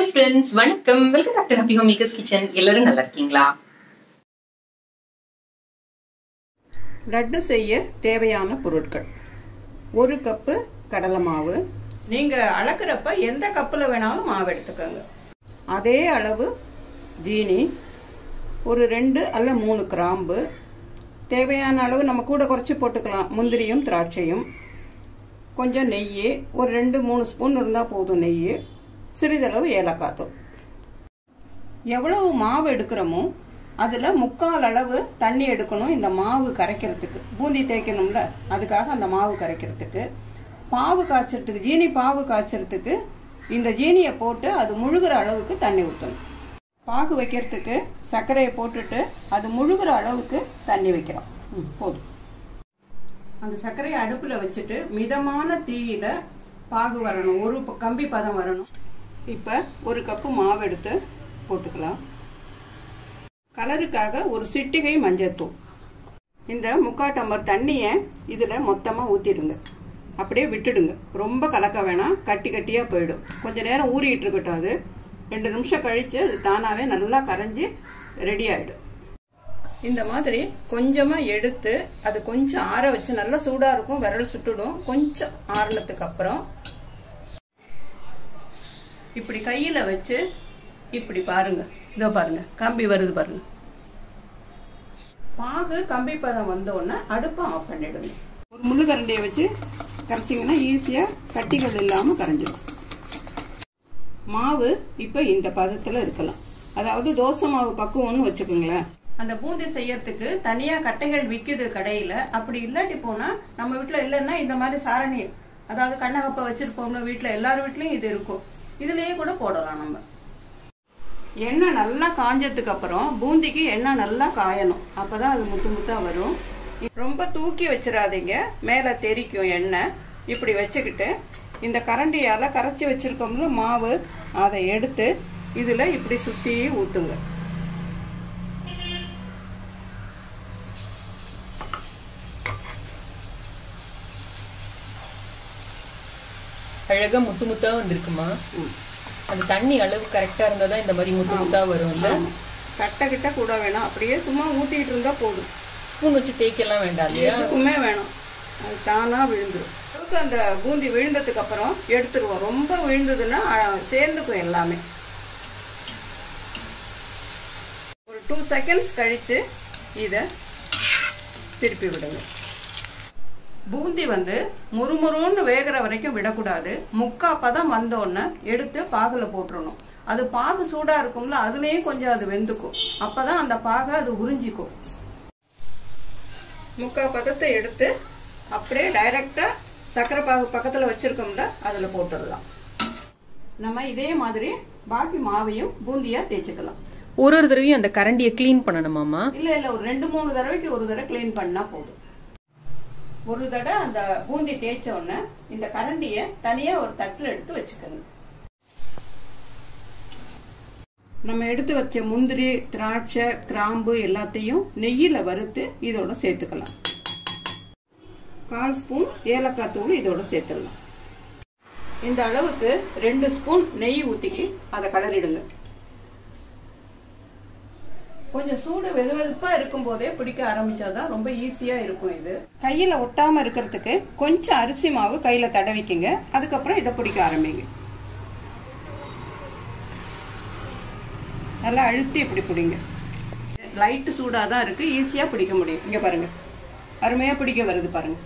friends வணக்கம் welcome back to happy home makers kitchen எல்லாரும் நல்லா இருக்கீங்களா லட்டு செய்ய தேவையான பொருட்கள் ஒரு கப்பு கடலை மாவு நீங்கள் அளக்கிறப்ப எந்த கப்பில் வேணாலும் மாவு எடுத்துக்கோங்க அதே அளவு ஜீனி ஒரு ரெண்டு அல்ல மூணு கிராம்பு தேவையான அளவு நம்ம கூட குறைச்சி போட்டுக்கலாம் முந்திரியும் திராட்சையும் கொஞ்சம் நெய் ஒரு ரெண்டு மூணு ஸ்பூன் இருந்தால் போதும் நெய் சிறிதளவு ஏலக்காய் தூள் எவ்வளவு மாவு எடுக்கிறோமோ அதில் முக்கால் அளவு தண்ணி எடுக்கணும் இந்த மாவு கரைக்கிறதுக்கு பூந்தி தேய்க்கணும்ல அதுக்காக அந்த மாவு கரைக்கிறதுக்கு பாவு காய்ச்சறதுக்கு ஜீனி பாவு காய்ச்சறதுக்கு இந்த ஜீனியை போட்டு அது முழுகிற அளவுக்கு தண்ணி ஊற்றணும் பாகு வைக்கிறதுக்கு சர்க்கரையை போட்டுட்டு அது முழுகிற அளவுக்கு தண்ணி வைக்கிறோம் ம், போதும் அந்த சர்க்கரையை அடுப்பில் வச்சுட்டு மிதமான தீயில பாகு வரணும் ஒரு ப- கம்பி பதம் வரணும் இப்போ ஒரு கப்பு மாவு எடுத்து போட்டுக்கலாம் கலருக்காக ஒரு சிட்டிகை மஞ்சள்தூள் இந்த முக்கால் டம்பர் தண்ணியை இதில் மொத்தமாக ஊற்றிடுங்க அப்படியே விட்டுடுங்க ரொம்ப கலக்க வேணாம் கட்டி கட்டியாக போயிடும் கொஞ்ச நேரம் ஊறிட்டு இருக்கட்டும் அது ரெண்டு நிமிஷம் கழித்து அது தானாகவே நல்லா கரைஞ்சி ரெடி ஆகிடும் இந்த மாதிரி கொஞ்சமாக எடுத்து அது கொஞ்சம் ஆற வச்சு நல்லா சூடாக இருக்கும் விரல் சுட்டுடும் கொஞ்சம் ஆறுனதுக்கு அப்புறம் இப்படி கையில் வச்சு இப்படி பாருங்க இதோ பாருங்க கம்பி வருது பாருங்க பாகு கம்பி பதம் வந்தோடனே அடுப்பை ஆஃப் பண்ணிடுங்க ஒரு முள்ளு கரண்டியை வச்சு கரைச்சிங்கன்னா ஈஸியாக கட்டிகள் இல்லாமல் கரைஞ்சிடும் மாவு இப்போ இந்த பதத்தில் இருக்கலாம் அதாவது தோசை மாவு பக்குவம்னு வச்சுக்கோங்களேன் அந்த பூந்தி செய்யறதுக்கு தனியாக கட்டைகள் விற்குது கடையில் அப்படி இல்லாட்டி போனால் நம்ம வீட்டில் இல்லைன்னா இந்த மாதிரி சாரணி அதாவது கண்ணகப்பை வச்சுருப்போம்னு வீட்டில் எல்லார் வீட்லேயும் இது இருக்கும் இதுலேயே கூட போடலாம் நம்ம எண்ணெய் நல்லா காஞ்சதுக்கு அப்புறம் பூந்திக்கு எண்ணெய் நல்லா காயணும் அப்பதான் அது முத்து முத்தா வரும் ரொம்ப தூக்கி வச்சிடாதீங்க மேலே தெறிக்கும் எண்ணெய் இப்படி வச்சுக்கிட்டு இந்த கரண்டியால் கரைச்சி வச்சிருக்கோம்ல மாவு அதை எடுத்து இதில் இப்படி சுற்றி ஊற்றுங்க அழகா முத்து முத்தா வந்திருக்குமா அந்த தண்ணி அளவு கரெக்டா இருந்தா தான் இந்த மாதிரி முத்து முத்தா வரும்ல கட்டை கிட்ட கூட வேணாம் அப்படியே சும்மா ஊற்றிட்டு இருந்தால் போதும் ஸ்பூன் வச்சு தேய்க்கலாம் வேண்டாம் இல்லையா எதுக்குமே வேணும் அது தானாக விழுந்துடும் அளவுக்கு அந்த பூந்தி விழுந்ததுக்கு அப்புறம் எடுத்துருவோம் ரொம்ப விழுந்ததுன்னா அஹ், சேர்ந்துக்கும் எல்லாமே ஒரு டூ செகண்ட்ஸ் கழித்து இதை திருப்பி விடுங்க பூந்தி வந்து முறுமுறுன்னு வேகிற வரைக்கும் விடக்கூடாது முக்கா பதம் வந்தோடனே எடுத்து பாகில் போட்டுறணும் அது பாகு சூடாக இருக்கும்ல அதுலேயும் கொஞ்சம் அது வெந்துக்கும் அப்போ தான் அந்த பாகை அது உறிஞ்சிக்கும் முக்கால் பதத்தை எடுத்து அப்படியே டைரெக்டாக சர்க்கரை பாகு பக்கத்தில் வச்சுருக்கோம்ல அதில் போட்டுடலாம் நம்ம இதே மாதிரி பாக்கி மாவையும் பூந்தியாக தேய்ச்சிக்கலாம் ஒரு ஒரு தடவையும் அந்த கரண்டியை க்ளீன் பண்ணணுமாமா இல்லை இல்லை ஒரு ரெண்டு மூணு தடவைக்கு ஒரு தடவை க்ளீன் பண்ணால் போதும் ஒரு தடவை அந்த பூந்தி தேய்ச்ச உடனே இந்த கரண்டியை தனியாக ஒரு தட்டில் எடுத்து வச்சுக்கோங்க நம்ம எடுத்து வச்ச முந்திரி திராட்சை கிராம்பு எல்லாத்தையும் நெய்யில் வறுத்து இதோட சேர்த்துக்கலாம் கால் ஸ்பூன் ஏலக்காய் தூள் இதோட சேர்த்துடலாம் இந்த அளவுக்கு ரெண்டு ஸ்பூன் நெய் ஊற்றிக்கி அதை கலரிடுங்க கொஞ்சம் சூடு வெது வெதுப்பா இருக்கும் போதே பிடிக்க ஆரம்பிச்சாதான் ரொம்ப ஈஸியா இருக்கும் இது கையில ஒட்டாம இருக்கிறதுக்கு கொஞ்சம் அரிசி மாவு கையில தடவிக்குங்க அதுக்கப்புறம் இதை பிடிக்க ஆரம்பிங்க நல்லா அழுத்தி இப்படி பிடிங்க லைட்டு சூடாக தான் இருக்கு ஈஸியா பிடிக்க முடியும் இங்க பாருங்க அருமையா பிடிக்க வருது பாருங்க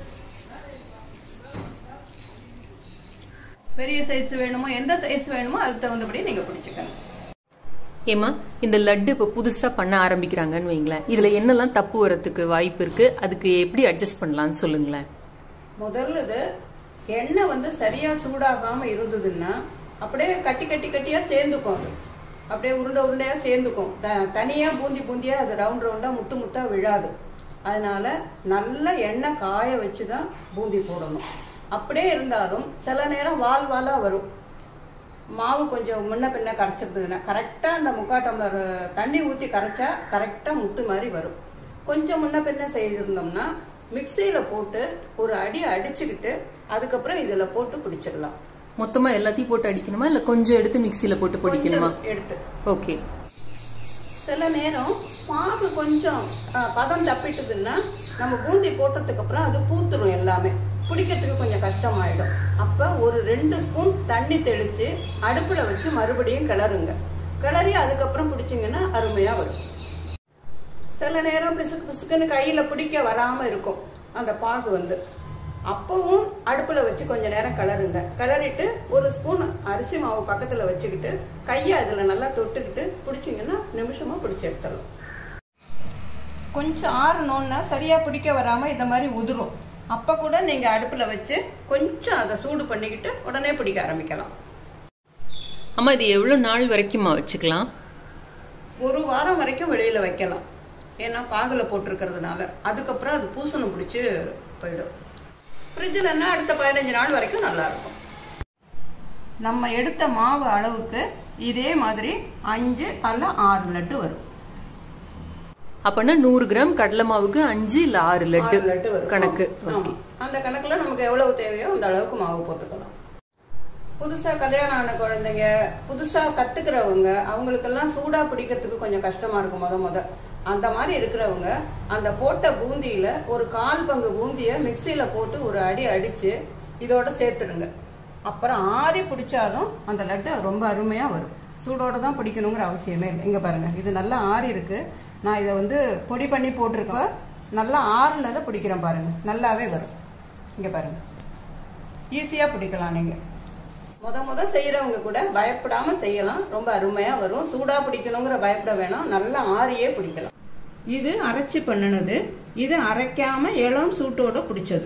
பெரிய சைஸ் வேணுமோ எந்த சைஸ் வேணுமோ அதுக்கு தகுந்தபடி நீங்க பிடிச்சிக்கங்க ஏமா இந்த லட்டு இப்போ புதுசா பண்ண ஆரம்பிக்கிறாங்கன்னு வைங்களேன் இதுல என்னெல்லாம் தப்பு வரதுக்கு வாய்ப்பு இருக்கு அதுக்கு எப்படி அட்ஜஸ்ட் பண்ணலாம்னு சொல்லுங்களேன் முதல்ல இது எண்ணெய் வந்து சரியா சூடாகாம இருந்ததுன்னா அப்படியே கட்டி கட்டி கட்டியா சேர்ந்துக்கும் அது அப்படியே உருண்டை உருண்டையா சேர்ந்துக்கும் த தனியா பூந்தி பூந்தியா அது ரவுண்ட் ரவுண்டா முத்து முத்தா விழாது அதனால நல்ல எண்ணெய் காய வச்சு தான் பூந்தி போடணும் அப்படியே இருந்தாலும் சில நேரம் வால் வாலா வரும் மாவு கொஞ்சம் முன்ன பின்ன கரைச்சிருந்ததுன்னா கரெக்டாக அந்த முக்கால் டம்ளர் தண்ணி ஊற்றி கரைச்சா கரெக்டாக முத்து மாதிரி வரும் கொஞ்சம் முன்ன பின்ன செய்திருந்தோம்னா மிக்சியில் போட்டு ஒரு அடி அடிச்சுக்கிட்டு அதுக்கப்புறம் இதில் போட்டு பிடிச்சிடலாம் மொத்தமா எல்லாத்தையும் போட்டு அடிக்கணுமா இல்ல கொஞ்சம் எடுத்து மிக்சியில போட்டு பொடிக்கணுமா கொஞ்சம் எடுத்து ஓகே சில நேரம் பாகு கொஞ்சம் ஆ, பதம் தப்பிட்டுதுன்னா நம்ம பூந்தி போட்டதுக்கு அப்புறம் அது பூத்துரும் எல்லாமே பிடிக்கிறதுக்கு கொஞ்சம் கஷ்டமாயிடும் அப்போ ஒரு ரெண்டு ஸ்பூன் தண்ணி தெளித்து அடுப்பில் வச்சு மறுபடியும் கிளறுங்க கிளறி அதுக்கப்புறம் பிடிச்சிங்கன்னா அருமையாக வரும் சில நேரம் பிசுக்கு பிசுக்குன்னு கையில் பிடிக்க வராமல் இருக்கும் அந்த பாகு வந்து அப்பவும் அடுப்பில் வச்சு கொஞ்ச நேரம் கிளறுங்க கிளறிட்டு ஒரு ஸ்பூன் அரிசி மாவு பக்கத்தில் வச்சுக்கிட்டு கையை அதில் நல்லா தொட்டுக்கிட்டு பிடிச்சிங்கன்னா நிமிஷமாக பிடிச்சி எடுத்துடலாம் கொஞ்சம் ஆறணுன்னா சரியாக பிடிக்க வராமல் இந்த மாதிரி உதிரும் அப்போ கூட நீங்கள் அடுப்பில் வச்சு கொஞ்சம் அதை சூடு பண்ணிக்கிட்டு உடனே பிடிக்க ஆரம்பிக்கலாம் அம்மா இது எவ்வளவு நாள் வரைக்குமா வச்சுக்கலாம் ஒரு வாரம் வரைக்கும் வெளியில் வைக்கலாம் ஏன்னா பாகில் போட்டிருக்கிறதுனால அதுக்கப்புறம் அது பூசணம் பிடிச்சி போயிடும் ஃப்ரிட்ஜில்னா அடுத்த பதினஞ்சு நாள் வரைக்கும் நல்லா இருக்கும் நம்ம எடுத்த மாவு அளவுக்கு இதே மாதிரி அஞ்சு அல்ல ஆறு லட்டு வரும் அப்பனா நூறு கிராம் கடலை மாவுக்கு அஞ்சு இல்ல ஆறு லட்டு ஆறு லட்டு வரும் கணக்கு ஆமா அந்த கணக்குல நமக்கு எவ்வளவு தேவையோ அந்த அளவுக்கு மாவு போட்டுக்கலாம் புதுசா கல்யாணம் ஆன குழந்தைங்க புதுசா கத்துக்கிறவங்க அவங்களுக்கெல்லாம் சூடா பிடிக்கிறதுக்கு கொஞ்சம் கஷ்டமா இருக்கும் முத முத அந்த மாதிரி இருக்கிறவங்க அந்த போட்ட பூந்தியில ஒரு கால் பங்கு பூந்தியை மிக்சியில போட்டு ஒரு அடி அடிச்சு இதோட சேர்த்துடுங்க அப்புறம் ஆறி பிடிச்சாலும் அந்த லட்டு ரொம்ப அருமையா வரும் சூடோட தான் பிடிக்கணுங்கிற அவசியமே இல்லை இங்க பாருங்க இது நல்லா ஆறி இருக்கு நான் இதை வந்து பொடி பண்ணி போட்டிருக்கேன் நல்லா ஆறுனதை பிடிக்கிறேன் பாருங்க நல்லாவே வரும் இங்க பாருங்க ஈஸியா பிடிக்கலாம் நீங்க முத முத செய்யறவங்க கூட பயப்படாம செய்யலாம் ரொம்ப அருமையா வரும் சூடா பிடிக்கணுங்கிற பயப்பட வேணாம் நல்லா ஆறியே பிடிக்கலாம் இது அரைச்சி பண்ணினது இது அரைக்காம இளம் சூட்டோட பிடிச்சது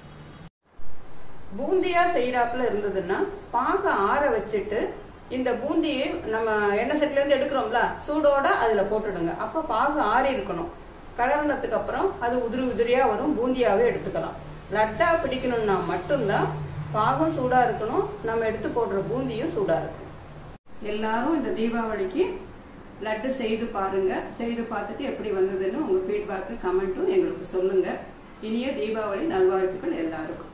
பூந்தியா செய்யறாப்புல இருந்ததுன்னா பாக ஆற வச்சுட்டு இந்த பூந்தியை நம்ம எண்ணெய் சட்டில இருந்து எடுக்கிறோம்ல சூடோட அதுல போட்டுடுங்க அப்ப பாகு ஆறி இருக்கணும் கலர்னதுக்கு அப்புறம் அது உதிரி உதிரியா வரும் பூந்தியாவே எடுத்துக்கலாம் லட்டா பிடிக்கணும்னா மட்டும்தான் பாகும் சூடா இருக்கணும் நம்ம எடுத்து போடுற பூந்தியும் சூடா இருக்கணும் எல்லாரும் இந்த தீபாவளிக்கு லட்டு செய்து பாருங்க செய்து பார்த்துட்டு எப்படி வந்ததுன்னு உங்க ஃபீட்பேக்கு கமெண்ட்டும் எங்களுக்கு சொல்லுங்க இனிய தீபாவளி நல்வாழ்த்துக்கள் எல்லாருக்கும்